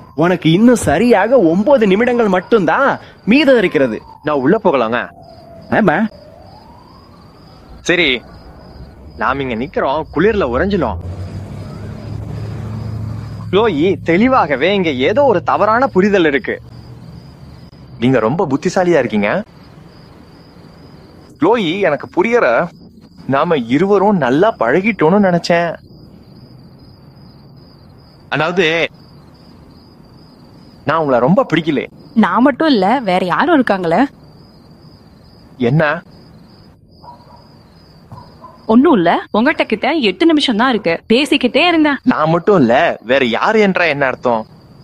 உனக்கு இன்னும் சரியாக ஒன்பது நிமிடங்கள் மட்டும்தான் மீதம் இருக்கிறது நான் உள்ள போகலாங்க ஆமா சரி நாம இங்க நிக்கிறோம் குளிர்ல உறைஞ்சிலும் க்ளோயி தெளிவாகவே இங்க ஏதோ ஒரு தவறான புரிதல் இருக்கு நீங்க ரொம்ப புத்திசாலியா இருக்கீங்க க்ளோயி எனக்கு புரியற நாம இருவரும் நல்லா பழகிட்டோம்னு நினைச்சேன் அதாவது நான் உங்களை ரொம்ப பிடிக்கல நான் மட்டும் இல்ல வேற யாரும் இருக்காங்களே என்ன ஒண்ணும் இல்ல உங்ககிட்ட கிட்ட எட்டு நிமிஷம் தான் இருக்கு பேசிக்கிட்டே இருங்க நான் மட்டும் இல்ல வேற யாரு என்ற என்ன அர்த்தம்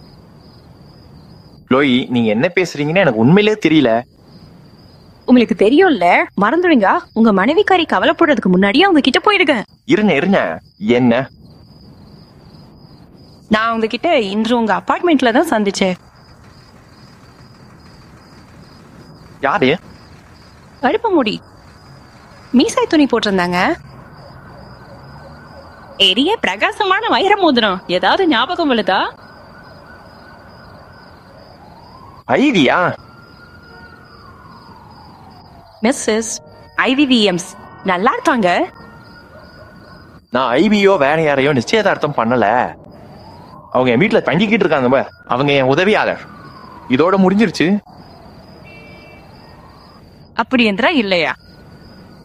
லோயி நீங்க என்ன பேசுறீங்கன்னு எனக்கு உண்மையிலே தெரியல உங்களுக்கு தெரியும்ல மறந்துடுங்க உங்க மனைவிக்காரி கவலைப்படுறதுக்கு முன்னாடியே அவங்க கிட்ட போயிடுங்க இருங்க இருங்க என்ன நான் அவங்க கிட்ட இன்று உங்க அபார்ட்மெண்ட்ல தான் சந்திச்சேன் யாரு கருப்பு முடி மீசாய் துணி போட்டிருந்தாங்க எரிய பிரகாசமான வைர மோதிரம் ஏதாவது ஞாபகம் வருதா ஐடியா மிஸ்ஸஸ் ஐவிவிஎம்ஸ் நல்லா இருக்காங்க நான் ஐபியோ வேற யாரையோ நிச்சயதார்த்தம் பண்ணல அவங்க என் வீட்டுல தங்கிக்கிட்டு இருக்காங்க பார். அவங்க என் உதவியாளர் இதோட முடிஞ்சிருச்சு அப்படி என்றா இல்லையா